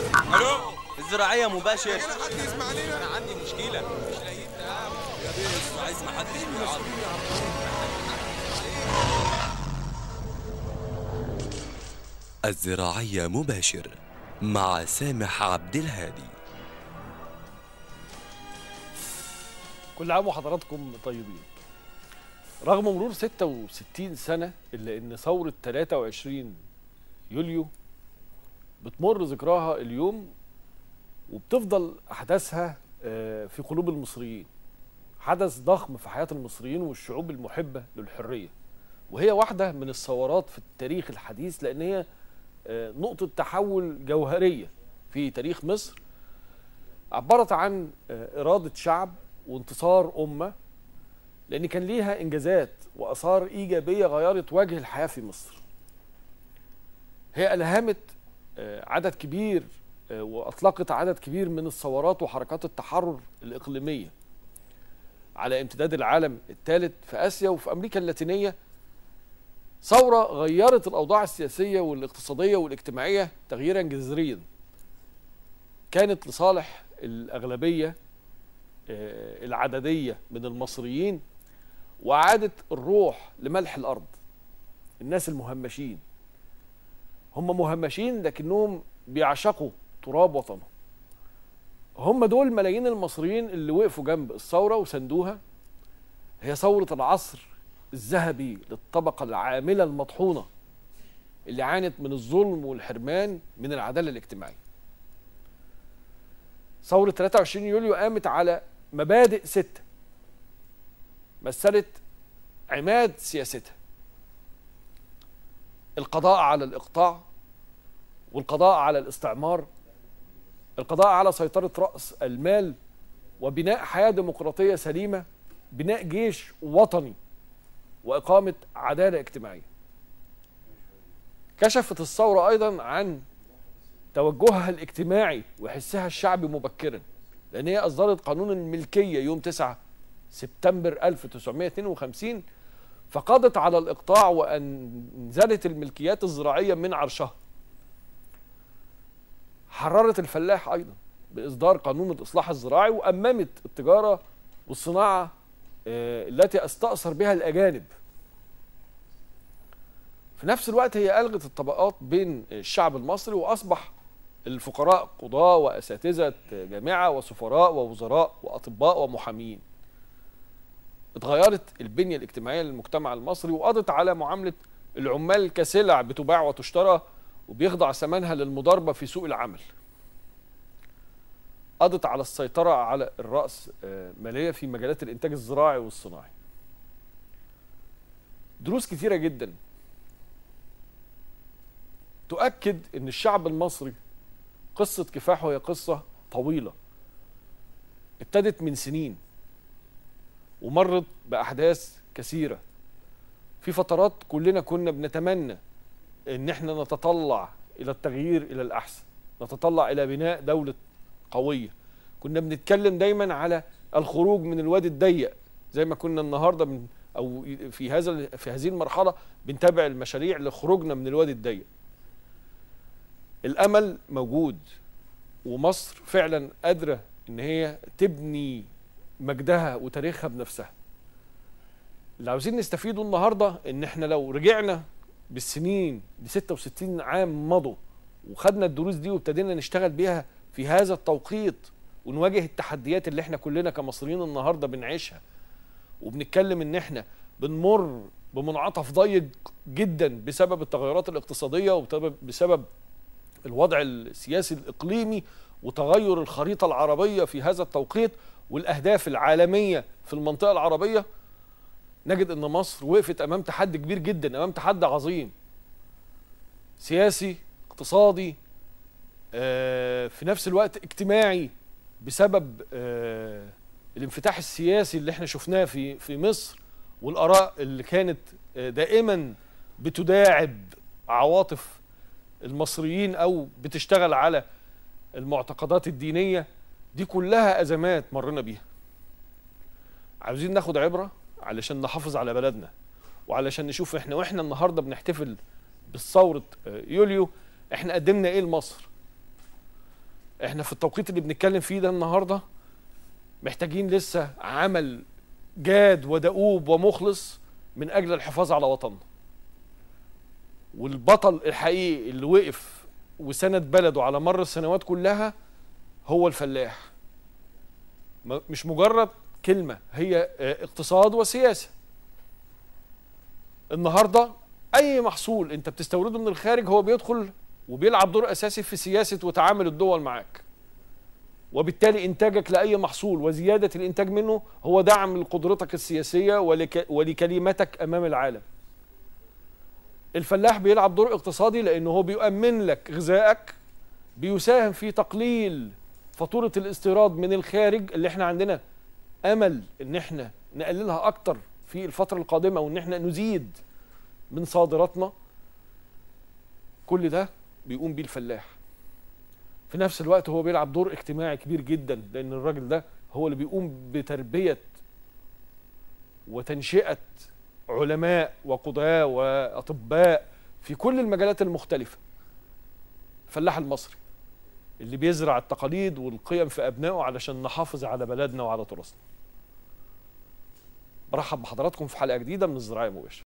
الو الزراعيه مباشر حد يسمع لنا انا عندي مشكله مش لاقيين يا بيه عايز ما حدش يعرف. الزراعية مباشر مع سامح عبد الهادي كل عام وحضراتكم طيبين رغم مرور 66 سنة إلا إن ثورة 23 يوليو بتمر ذكراها اليوم وبتفضل أحداثها آه، في قلوب المصريين حدث ضخم في حياة المصريين والشعوب المحبة للحرية وهي واحدة من الثورات في التاريخ الحديث لأن هي آه، نقطة تحول جوهرية في تاريخ مصر عبرت عن آه، إرادة شعب وانتصار أمة لأن كان ليها إنجازات وآثار إيجابية غيرت وجه الحياة في مصر هي ألهمت آه، عدد كبير آه، وأطلقت عدد كبير من الثورات وحركات التحرر الإقليمية على امتداد العالم الثالث في آسيا وفي أمريكا اللاتينية ثورة غيرت الأوضاع السياسية والاقتصادية والاجتماعية تغييرا جذريا كانت لصالح الأغلبية آه، العددية من المصريين وأعادت الروح لملح الأرض الناس المهمشين هم مهمشين لكنهم بيعشقوا تراب وطنهم هم دول ملايين المصريين اللي وقفوا جنب الثورة وسندوها هي ثورة العصر الذهبي للطبقة العاملة المطحونة اللي عانت من الظلم والحرمان من العدالة الاجتماعية ثورة 23 يوليو قامت على مبادئ ستة مثلت عماد سياستها القضاء على الإقطاع والقضاء على الاستعمار القضاء على سيطرة رأس المال وبناء حياة ديمقراطية سليمة بناء جيش وطني وإقامة عدالة اجتماعية كشفت الثورة أيضا عن توجهها الاجتماعي وحسها الشعبي مبكرا لأن هي أصدرت قانون الملكية يوم 9 سبتمبر 1952 فقضت على الإقطاع وأنزلت الملكيات الزراعية من عرشها حررت الفلاح أيضا بإصدار قانون الإصلاح الزراعي وأممت التجارة والصناعة آه، التي استأثر بها الأجانب في نفس الوقت هي ألغت الطبقات بين الشعب المصري وأصبح الفقراء قضاة وأساتذة جامعة وسفراء ووزراء وأطباء ومحامين اتغيرت البنية الاجتماعية للمجتمع المصري وقضت على معاملة العمال كسلع بتباع وتشترى وبيخضع ثمنها للمضاربة في سوق العمل قضت على السيطرة على الرأس آه، مالية في مجالات الإنتاج الزراعي والصناعي دروس كثيرة جدا تؤكد أن الشعب المصري قصة كفاحه هي قصة طويلة ابتدت من سنين ومرت بأحداث كثيرة في فترات كلنا كنا بنتمنى ان احنا نتطلع الى التغيير الى الاحسن نتطلع الى بناء دولة قوية كنا بنتكلم دايما على الخروج من الوادي الضيق زي ما كنا النهارده من او في هذا في هذه المرحله بنتابع المشاريع لخروجنا من الوادي الضيق الامل موجود ومصر فعلا قادره ان هي تبني مجدها وتاريخها بنفسها اللي عاوزين نستفيده النهارده ان احنا لو رجعنا بالسنين ل 66 عام مضوا وخدنا الدروس دي وابتدينا نشتغل بيها في هذا التوقيت ونواجه التحديات اللي احنا كلنا كمصريين النهارده بنعيشها وبنتكلم ان احنا بنمر بمنعطف ضيق جدا بسبب التغيرات الاقتصاديه وبسبب بسبب الوضع السياسي الاقليمي وتغير الخريطه العربيه في هذا التوقيت والاهداف العالميه في المنطقه العربيه نجد ان مصر وقفت امام تحدي كبير جدا امام تحدي عظيم سياسي اقتصادي آه، في نفس الوقت اجتماعي بسبب آه، الانفتاح السياسي اللي احنا شفناه في في مصر والاراء اللي كانت آه، دائما بتداعب عواطف المصريين او بتشتغل على المعتقدات الدينيه دي كلها ازمات مرينا بيها عاوزين ناخد عبره علشان نحافظ على بلدنا وعلشان نشوف احنا واحنا النهارده بنحتفل بالثوره آه، يوليو احنا قدمنا ايه لمصر احنا في التوقيت اللي بنتكلم فيه ده النهارده محتاجين لسه عمل جاد ودؤوب ومخلص من اجل الحفاظ على وطننا والبطل الحقيقي اللي وقف وسند بلده على مر السنوات كلها هو الفلاح ما- مش مجرد كلمة هي آه، اقتصاد وسياسة النهاردة أي محصول أنت بتستورده من الخارج هو بيدخل وبيلعب دور أساسي في سياسة وتعامل الدول معاك وبالتالي إنتاجك لأي محصول وزيادة الإنتاج منه هو دعم لقدرتك السياسية ولك ولكلمتك أمام العالم الفلاح بيلعب دور اقتصادي لأنه هو بيؤمن لك غذائك بيساهم في تقليل فاتورة الاستيراد من الخارج اللي احنا عندنا امل ان احنا نقللها اكتر في الفترة القادمة وان احنا نزيد من صادراتنا كل ده بيقوم بيه الفلاح في نفس الوقت هو بيلعب دور اجتماعي كبير جدا لان الراجل ده هو اللي بيقوم بتربية وتنشئة علماء وقضاة واطباء في كل المجالات المختلفة الفلاح المصري اللي بيزرع التقاليد والقيم في ابنائه علشان نحافظ على بلدنا وعلى تراثنا برحب بحضراتكم في حلقه جديده من الزراعه مباشر